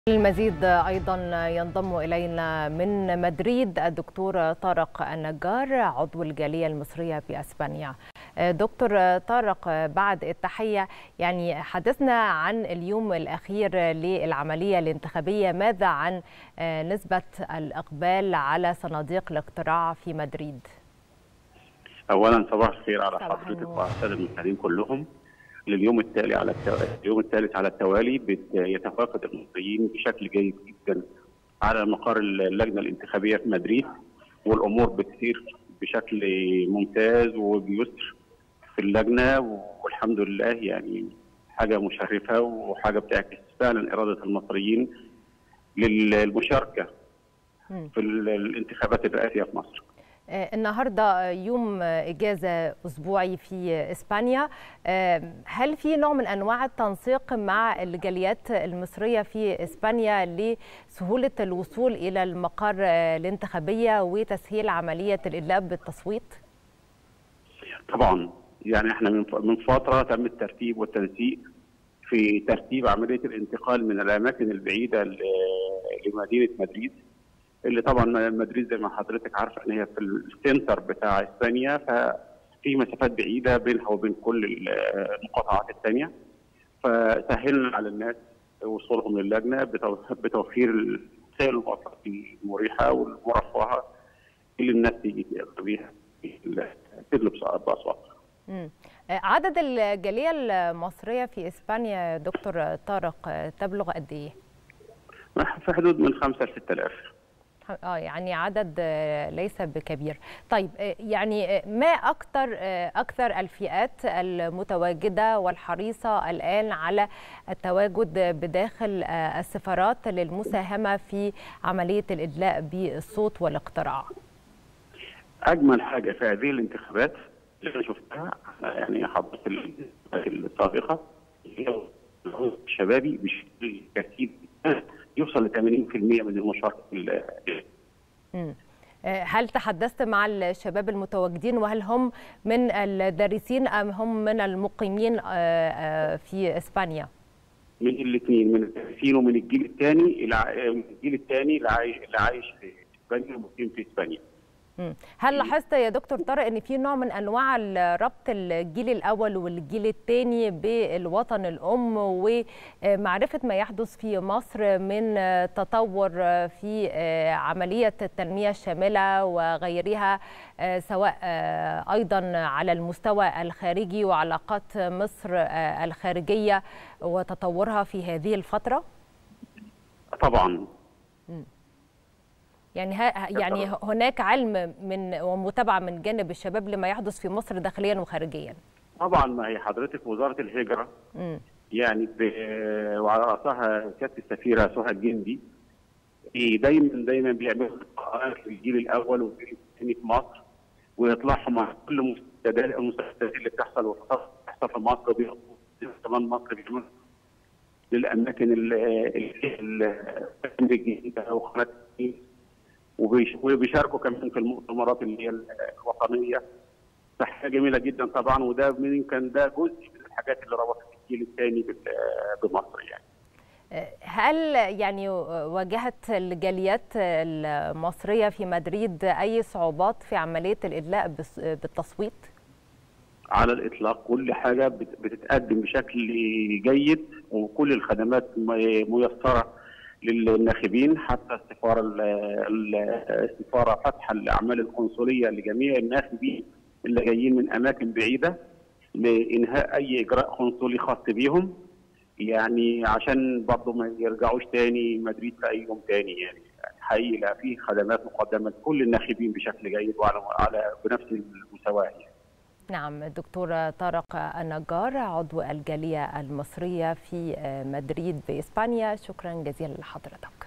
المزيد أيضا ينضم إلينا من مدريد الدكتور طارق النجار عضو الجالية المصرية في أسبانيا دكتور طارق بعد التحية يعني حدثنا عن اليوم الأخير للعملية الانتخابية ماذا عن نسبة الإقبال على صناديق الاقتراع في مدريد اولا صباح الخير على صباح حضرتك النور. وعلى الساده المشاهدين كلهم لليوم التالي على التو... اليوم الثالث على التوالي بت- يتفاقد المصريين بشكل جيد جدا على مقر اللجنه الانتخابيه في مدريد والامور بتسير بشكل ممتاز وبيسر في اللجنه والحمد لله يعني حاجه مشرفه وحاجه بتعكس فعلا اراده المصريين للمشاركه مم. في ال- الانتخابات الرئاسيه في مصر. آه، النهارده يوم اجازه اسبوعي في اسبانيا آه، هل في نوع من انواع التنسيق مع الجاليات المصريه في اسبانيا لسهوله الوصول الى المقر آه، الانتخابيه وتسهيل عمليه الادلاء بالتصويت؟ طبعا يعني احنا من من فتره تم الترتيب والتنسيق في ترتيب عمليه الانتقال من الاماكن البعيده ل- لمدينه مدريد اللي طبعا مدريد زي ما حضرتك عارفه ان هي في السنتر بتاع اسبانيا ففي مسافات بعيده بينها وبين كل ال- المقاطعات الثانيه فسهلنا على الناس وصولهم للجنه بتو- بتوفير وسائل المواصلات المريحه والمرفهه اللي الناس تيجي تقضي بيها تدلب باصوات مم. آه، عدد الجاليه المصريه في اسبانيا يا دكتور طارق آه، تبلغ قد ايه؟ في حدود من 5 ل 6000 اه يعني عدد آه، ليس بكبير طيب آه، يعني آه، ما اكثر آه، اكثر الفئات المتواجده والحريصه الان على التواجد بداخل آه، السفارات للمساهمه في عمليه الادلاء بالصوت والاقتراع اجمل حاجه في هذه الانتخابات اللي انا شفتها يعني حضرت السابقه هي العنصر الشبابي بشكل كثير جداً، يوصل ل 80% من المشاركه في ال- مم. آه، هل تحدثت مع الشباب المتواجدين وهل هم من الدارسين ام هم من المقيمين آه، آه، في اسبانيا؟ من الاثنين من الدارسين ومن الجيل الثاني من الجيل الثاني اللي عايش اللي عايش في اسبانيا ومقيم في اسبانيا. مم. هل لاحظت يا دكتور طارق ان في نوع من انواع ال- ربط الجيل الاول والجيل الثاني بالوطن الام ومعرفه ما يحدث في مصر من تطور في عمليه التنميه الشامله وغيرها سواء ايضا على المستوى الخارجي وعلاقات مصر الخارجيه وتطورها في هذه الفتره؟ طبعا يعني ها يعني هناك علم من ومتابعه من جانب الشباب لما يحدث في مصر داخليا وخارجيا. طبعا ما هي حضرتك وزاره الهجره مم. يعني ب- وعلى راسها سياده السفيره سهى الجندي في دايما دايما بيعملوا لقاءات للجيل الاول والجيل الثاني في مصر ويطلعوا مع كل مستجدات المستجدات اللي بتحصل وبتحصل في مصر وبيقضوا كمان مصر بيعملوا للاماكن ال- ال- ال- الجديده وقناه النيل. وبيش- وبيشاركوا كمان في المؤتمرات اللي هي الوطنيه صحه جميله جدا طبعا وده من يمكن ده جزء من الحاجات اللي ربطت الجيل الثاني بال- بمصر يعني هل يعني واجهت الجاليات المصريه في مدريد اي صعوبات في عمليه الادلاء بالس- بالتصويت؟ على الاطلاق كل حاجه بت- بتتقدم بشكل جيد وكل الخدمات م- ميسره للناخبين حتى السفاره ال- ال- السفاره فاتحه الاعمال القنصليه لجميع الناخبين اللي جايين من اماكن بعيده لانهاء اي اجراء قنصلي خاص بيهم يعني عشان برضه ما يرجعوش تاني مدريد في اي يوم تاني يعني حقيقي لا في خدمات مقدمه لكل الناخبين بشكل جيد وعلى على بنفس المستوى يعني. نعم الدكتور طارق النجار عضو الجاليه المصريه في مدريد باسبانيا شكرا جزيلا لحضرتك.